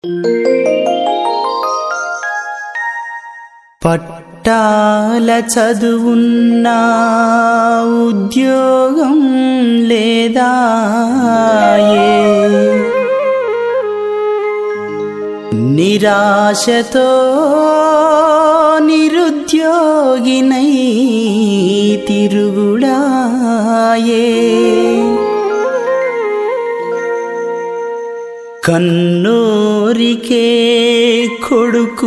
పట్టాల చదువున్నా ఉద్యోగం లేదా నిరాశతో నిరుద్యోగినై తిరుగుడాయే కన్నోరికే కొడుకు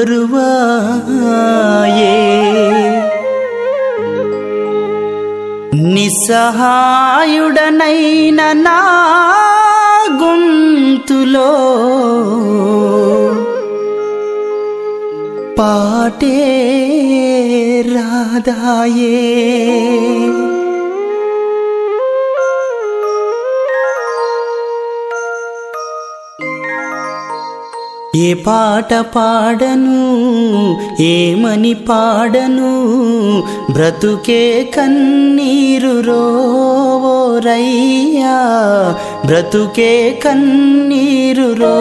బరువాయే నిస్సహాయుడనైన నా గొంతులో పాటే రాదాయే ఏ పాట పాడను ఏమని పాడను బ్రతుకే కన్నీరు రోరయ్యా బ్రతుకే కన్నీరు రో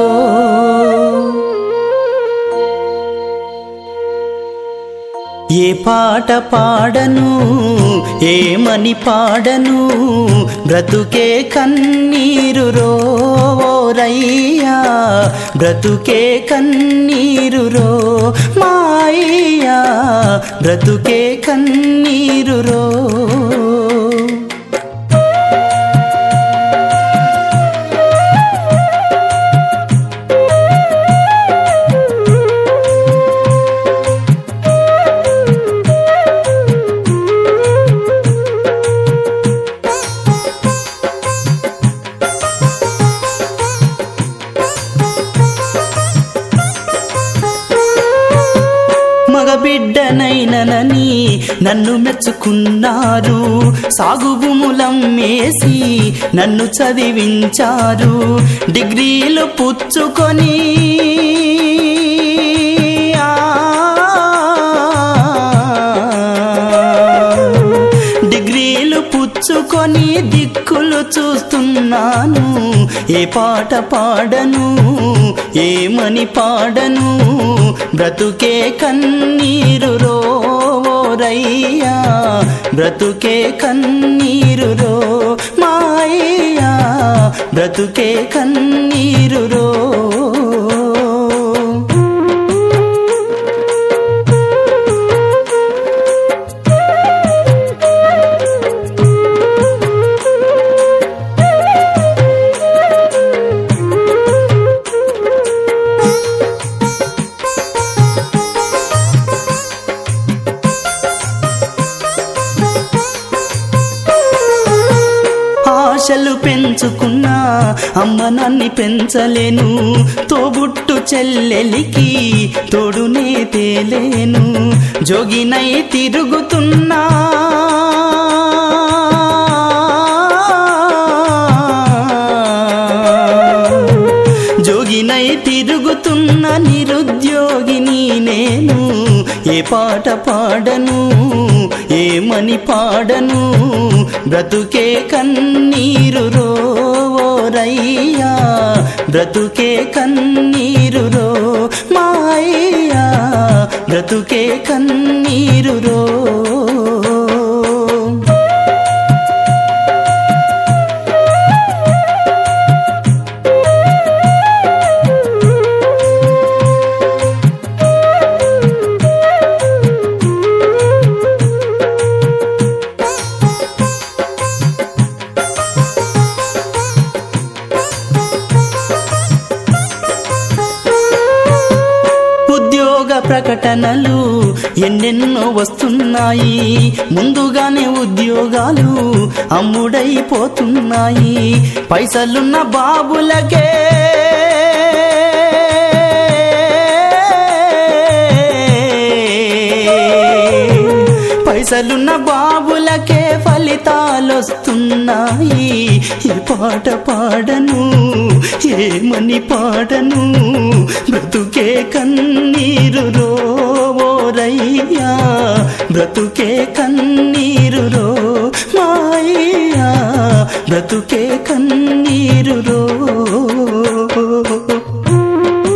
ఏ పాట పాడను ఏమని పాడను బ్రతుకే కన్నీరు రోరయ్యా బ్రతుకే కన్నీరు రో మాయ్యా బ్రతుకే కన్నీరు రో మగబిడ్డనైననని నన్ను మెచ్చుకున్నారు సాగు భూములమ్మేసి నన్ను చదివించారు డిగ్రీలు పుచ్చుకొని ఆ, డిగ్రీలు పుచ్చుకొని దిక్కులు చూస్తున్నాను ఏ పాట పాడను ఏమని పాడను బ్రతుకే కన్నీరు రోరయ్యా బ్రతుకే కన్నీరు రో మాయ్యా బ్రతుకే కన్నీరు రో ఆశలు పెంచుకున్నా అమ్మ నన్ని పెంచలేను తోబుట్టు చెల్లెలికి తోడునే తేలేను జోగినై తిరుగుతున్నా జోగినై తిరుగుతున్న నిరుద్యోగిని నేను ఏ పాట పాడను ఏమని పాడను బ్రతుకే కన్నీరు రోరయ్యా బ్రతుకే కన్నీరు రో మాయ్యా బ్రతుకే కన్నీరు రో ఉద్యోగ ప్రకటనలు ఎన్నెన్నో వస్తున్నాయి ముందుగానే ఉద్యోగాలు అమ్ముడైపోతున్నాయి పైసలున్న బాబులకే పైసలున్న బాబులకే ఫలితాలొస్తున్నాయి ఈ పాట పాడను ఏమని పాడను బ్రతుకే కన్నీరు రోరయ్యా బ్రతుకే కన్నీరు రో మాయ్యా బ్రతుకే కన్నీరు రో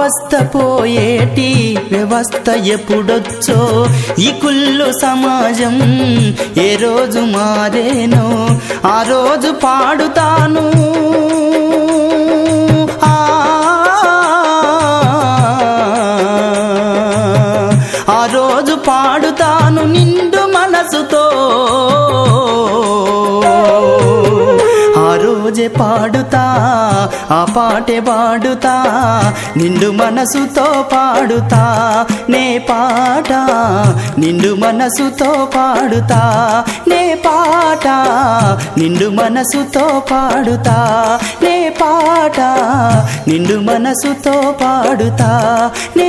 అవస్థ పోయేటి వ్యవస్థ ఎప్పుడొచ్చో ఈ కుళ్ళు సమాజం ఏ రోజు మారేనో ఆ రోజు పాడుతాను ఆ ఆ రోజు పాడుతాను నిండు మనసుతో ఆ రోజే పాడుతా ఆ పాటే పాడుతా నిండు మనసుతో పాడుతా నే పాట నిండు మనసుతో పాడుతా నే పాట నిండు మనసుతో పాడుతా నే పాట నిండు మనసుతో పాడుతా నే